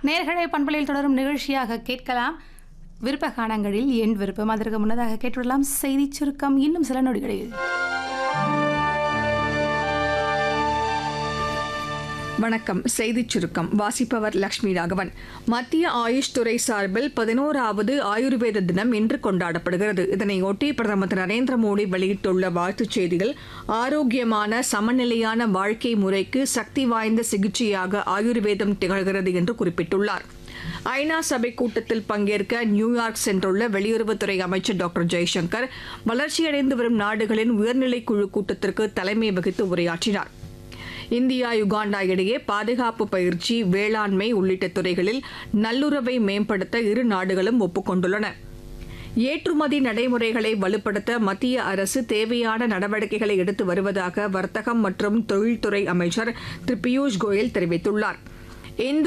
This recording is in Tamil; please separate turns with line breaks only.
நேர்களை பண்பலையில் தொடரும் நிகழ்ச்சியாக கேட்கலாம் விருப்ப காணங்களில் என் விருப்பம் அதற்கு முன்னதாக கேட்டுவிடலாம் செய்தி சுருக்கம் இன்னும் சில நொடிகளில்
வணக்கம் செய்திச் சுருக்கம் வாசிப்பவர் லட்சுமி ராகவன் மத்திய ஆயுஷ் துறை சார்பில் பதினோராவது ஆயுர்வேத தினம் இன்று கொண்டாடப்படுகிறது இதனையொட்டி பிரதமர் திரு நரேந்திர மோடி வெளியிட்டுள்ள வாழ்த்துச் செய்தியில் ஆரோக்கியமான சமநிலையான வாழ்க்கை முறைக்கு சக்தி வாய்ந்த சிகிச்சையாக ஆயுர்வேதம் திகழ்கிறது என்று குறிப்பிட்டுள்ளார் ஐநா சபை கூட்டத்தில் பங்கேற்க நியூயார்க் சென்றுள்ள வெளியுறவுத்துறை அமைச்சர் டாக்டர் ஜெய்சங்கர் வளர்ச்சியடைந்து வரும் நாடுகளின் உயர்நிலைக் குழு கூட்டத்திற்கு தலைமை வகித்து உரையாற்றினார் இந்தியா யுகாண்டா இடையே பாதுகாப்பு பயிற்சி வேளாண்மை உள்ளிட்ட துறைகளில் நல்லுறவை மேம்படுத்த இரு நாடுகளும் ஒப்புக்கொண்டுள்ளன ஏற்றுமதி நடைமுறைகளை வலுப்படுத்த மத்திய அரசு தேவையான நடவடிக்கைகளை எடுத்து வருவதாக வர்த்தகம் மற்றும் தொழில்துறை அமைச்சர் திரு பியூஷ் கோயல் தெரிவித்துள்ளார் இந்து